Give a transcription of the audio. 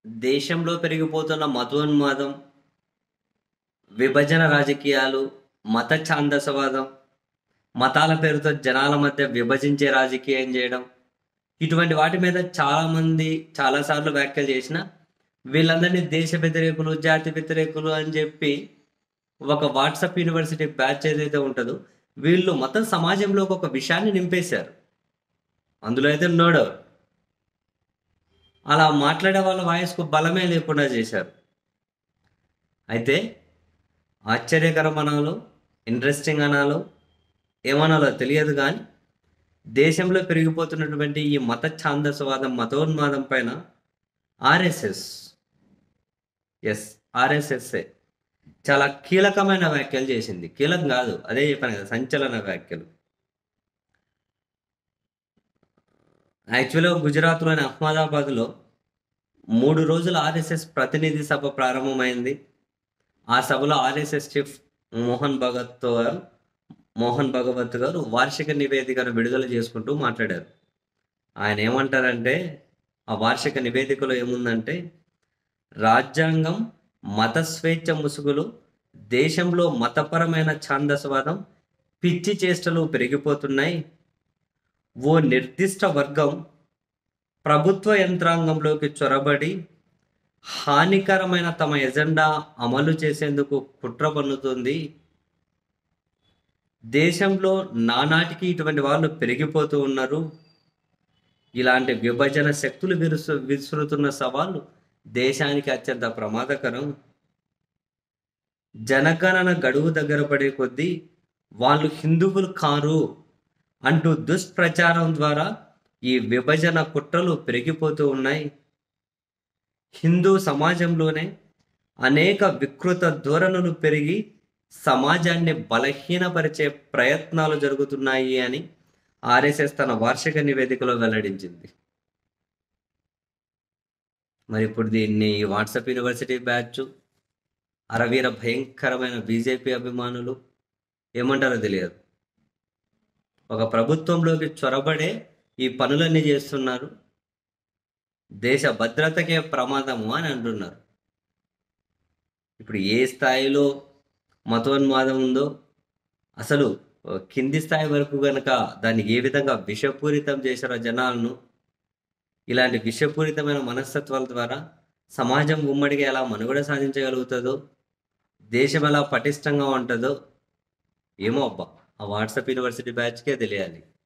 దేశంలో పెరిగిపోతున్న మతోన్మాదం విభజన రాజకీయాలు మత ఛాందసవాదం మతాల పేరుతో జనాల మధ్య విభజించే రాజకీయం చేయడం ఇటువంటి వాటి మీద చాలామంది చాలాసార్లు వ్యాఖ్యలు చేసిన వీళ్ళందరినీ దేశ వ్యతిరేకులు జాతి వ్యతిరేకులు అని చెప్పి ఒక వాట్సాప్ యూనివర్సిటీ బ్యాచ్ ఏదైతే ఉంటుందో వీళ్ళు మొత్తం సమాజంలో ఒక విషయాన్ని నింపేశారు అందులో అయితే ఉన్నాడు అలా మాట్లాడే వాళ్ళ వాయిస్కు బలమే లేకుండా చేశారు అయితే ఆశ్చర్యకరం అనాలో ఇంట్రెస్టింగ్ అనాలో ఏమనాలో తెలియదు కానీ దేశంలో పెరిగిపోతున్నటువంటి ఈ మత ఛాందసవాదం మతోన్మాదం పైన ఆర్ఎస్ఎస్ ఎస్ ఆర్ఎస్ఎస్ఏ చాలా కీలకమైన వ్యాఖ్యలు చేసింది కీలకం కాదు అదే చెప్పాను కదా సంచలన వ్యాఖ్యలు యాక్చువల్గా గుజరాత్లోని అహ్మదాబాద్లో మూడు రోజుల ఆర్ఎస్ఎస్ ప్రతినిధి సభ ప్రారంభమైంది ఆ సభలో ఆర్ఎస్ఎస్ చీఫ్ మోహన్ భగత్ గారు మోహన్ భగవత్ గారు వార్షిక నివేదికను విడుదల చేసుకుంటూ మాట్లాడారు ఆయన ఏమంటారంటే ఆ వార్షిక నివేదికలో ఏముందంటే రాజ్యాంగం మత స్వేచ్ఛ ముసుగులు దేశంలో మతపరమైన ఛాందసవాదం పిచ్చి చేష్టలు పెరిగిపోతున్నాయి ఓ నిర్దిష్ట వర్గం ప్రభుత్వ యంత్రాంగంలోకి చొరబడి హానికరమైన తమ ఎజెండా అమలు చేసేందుకు కుట్ర పన్నుతుంది దేశంలో నానాటికి ఇటువంటి వాళ్ళు పెరిగిపోతూ ఉన్నారు ఇలాంటి విభజన శక్తులు విరుసు విసురుతున్న సవాళ్ళు దేశానికి అత్యంత ప్రమాదకరం జనగణన గడువు దగ్గర పడే కొద్దీ వాళ్ళు హిందువులు కారు అంటూ దుష్ప్రచారం ద్వారా ఈ విభజన కుట్రలు పెరిగిపోతూ ఉన్నాయి హిందూ సమాజంలోనే అనేక వికృత ధోరణులు పెరిగి సమాజాన్ని బలహీనపరిచే ప్రయత్నాలు జరుగుతున్నాయి అని ఆర్ఎస్ఎస్ తన వార్షిక నివేదికలో వెల్లడించింది మరి ఇప్పుడు దీన్ని ఈ వాట్సాప్ యూనివర్సిటీ బ్యాచ్ అరవీర భయంకరమైన బీజేపీ అభిమానులు ఏమంటారో తెలియదు ఒక ప్రభుత్వంలోకి చొరబడే ఈ పనులన్నీ చేస్తున్నారు దేశ భద్రతకే ప్రమాదము అని అంటున్నారు ఇప్పుడు ఏ స్థాయిలో మతోన్మాదం ఉందో అసలు కింది స్థాయి వరకు కనుక దాన్ని ఏ విధంగా విషపూరితం చేశారో జనాలను ఇలాంటి విషపూరితమైన మనస్తత్వాల ద్వారా సమాజం ఉమ్మడిగా ఎలా మనుగడ సాధించగలుగుతుందో దేశం ఎలా పటిష్టంగా ఉంటుందో ఏమో అబ్బా ఆ వాట్సాప్ యూనివర్సిటీ బ్యాచ్కే తెలియాలి